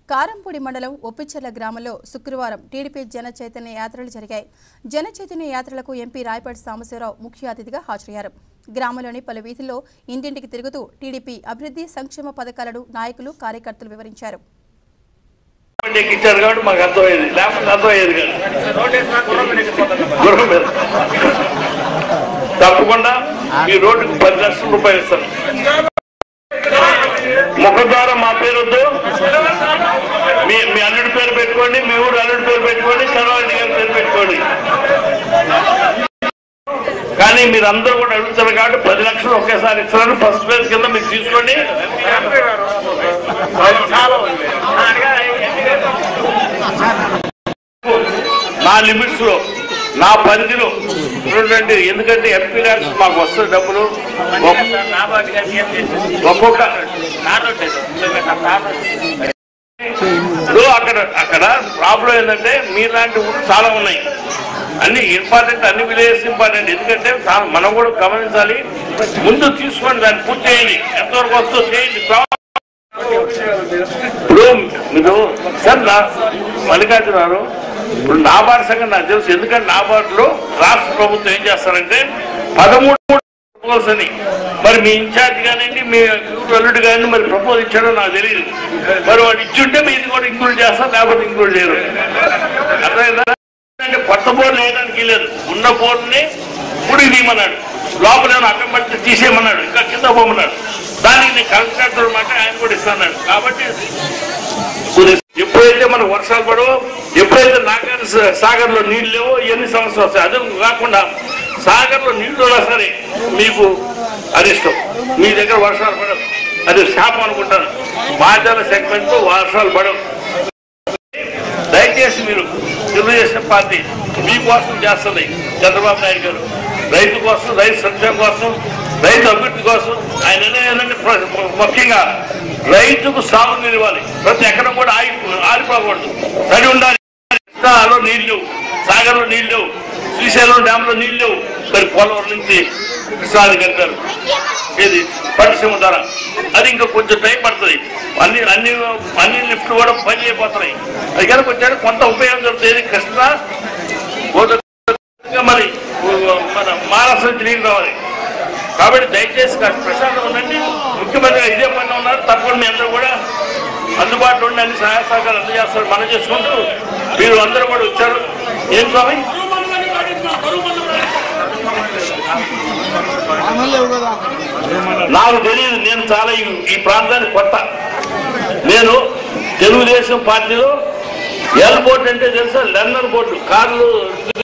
కారంపూడి మండలం ఒప్పిచెర్ల గ్రామంలో శుక్రవారం టీడీపీ జన చైతన్య యాత్రలు జరిగాయి జన చైతన్య యాత్రలకు ఎంపీ రాయపాటి సాంబశివరావు ముఖ్య అతిథిగా హాజరయ్యారు గ్రామంలోని పలు వీధుల్లో ఇంటింటికి తిరుగుతూ టీడీపీ అభివృద్ధి సంక్షేమ పథకాలను నాయకులు కార్యకర్తలు వివరించారు బండి ఎక్కించారు కాబట్టి మాకు అర్థమయ్యేది లేకపోతే అర్థమయ్యేది కాదు గుర్రం మీద తప్పకుండా మీ రోడ్డుకు పది లక్షల రూపాయలు ఇస్తాను ముఖద్వారా మా పేరు వద్దు మీ మీ అల్లుడి పేరు పెట్టుకోండి మీ ఊరు అల్లుడి పేరు పెట్టుకోండి చదవండి గారి పేరు పెట్టుకోండి కానీ మీరు అందరూ కూడా అడుగుతారు కాబట్టి పది లక్షలు ఒకేసారి ఇస్తున్నాను ఫస్ట్ ఫేజ్ కింద మీరు తీసుకోండి నా లిమిట్స్ లో నా పరిధిలో చూడండి ఎందుకంటే ఎంపీ గారికి మాకు వస్తుంది డబ్బులు ఒక్కొక్క ఇప్పుడు అక్కడ అక్కడ ప్రాబ్లం ఏంటంటే మీలాంటి ఊళ్ళు చాలా ఉన్నాయి అన్ని ఇంపార్టెంట్ అన్ని విలేజెస్ ఇంపార్టెంట్ ఎందుకంటే చాలా- మనం కూడా గమనించాలి ముందు తీసుకోండి దాన్ని పూర్తి చేయండి ఎంతవరకు వస్తుందో చేయండి ఇప్పుడు మీరు సార్ నా మల్లికార్జున గారు ఇప్పుడు నాబార్డు సంగతి నాకు తెలుసు ఎందుకంటే నాబార్డులో రాష్ట్ర ప్రభుత్వం ఏం చేస్తారంటే పదమూడు ప్రపోజల్స్ అని మరి మీ ఇన్ఛార్జ్ కానివ్వండి మీ ఊరు అల్లుడు కానీ మరి ప్రపోజ్ ఇచ్చాడో నాకు తెలియదు మరి వాడు ఇచ్చుంటే మీ ఇది కూడా ఇంక్లూడ్ చేస్తారు లేకపోతే ఇంక్లూడ్ చేయరు అర్థమైందా అంటే కొత్త బోర్డు వేయడానికి లేదు ఉన్న బోర్డుని గుడికి తీయమన్నాడు లోపల ఏమైనా అడ్డం పడితే తీసేయమన్నాడు ఇంకా కింద పోమన్నాడు దానికి నేను కలెక్టర్ మాట ఆయన కూడా ఇస్తున్నాడు కాబట్టి ఎప్పుడైతే మనకు వర్షాలు పడవో ఎప్పుడైతే నాగార్ సాగర్ లో నీళ్లు లేవో ఎన్ని సమస్యలు వస్తాయి అదే కాకుండా సాగర్ లో నీళ్లు ఉన్నా సరే మీకు అరిష్టం మీ దగ్గర వర్షాలు పడవు అది శాపం అనుకుంటాను బాధ్యత సెగ్మెంట్ లో వర్షాలు పడవు దయచేసి మీరు తెలుగుదేశం పార్టీ మీకోసం చేస్తుంది చంద్రబాబు నాయుడు గారు రైతు కోసం రైతు సంక్షేమం కోసం రైతు అభివృద్ధి కోసం ఆయన నిర్ణయం ఏంటంటే ప్ర- ముఖ్యంగా రైతుకు సాగునీరు ఇవ్వాలి ప్రతి ఎకరం కూడా ఆగి ఆరిపోకూడదు తడి ఉండాలి కృష్ణాలో నీళ్లు లేవు సాగర్లో నీళ్లు లేవు శ్రీశైలం డ్యామ్ లో నీళ్లు లేవు మరి పోలవరం నుంచి కృష్ణాది కట్టారు ఏది పట్టిసీమ ధర అది ఇంకా కొంచెం టైం పడుతుంది అన్ని అన్ని అన్ని లిఫ్ట్లు కూడా పని చేయబోతున్నాయి అది కనుక వచ్చాడు కొంత ఉపయోగం జరుగుతుంది కృష్ణ గోదావరి మరి మన మహారాష్ట్ర నుంచి నీళ్ళు రావాలి కాబట్టి దయచేసి కాస్త ప్రశాంతంగా ఉండండి ముఖ్యమంత్రి గారు ఇదే పని ఉన్నారు తప్పకుండా మీ అందరూ కూడా అందుబాటులో ఉండి అన్ని సహాయ సహకారాలు అందజేస్తారు మనం చేసుకుంటూ మీరు అందరూ కూడా వచ్చారు ఏం స్వామి నాకు తెలియదు నేను చాలా ఈ- ఈ ప్రాంతానికి కొత్త నేను తెలుగుదేశం పార్టీలో ఎల్ బోర్డు అంటే తెలుసా లెన్నర్ బోర్డు కార్లు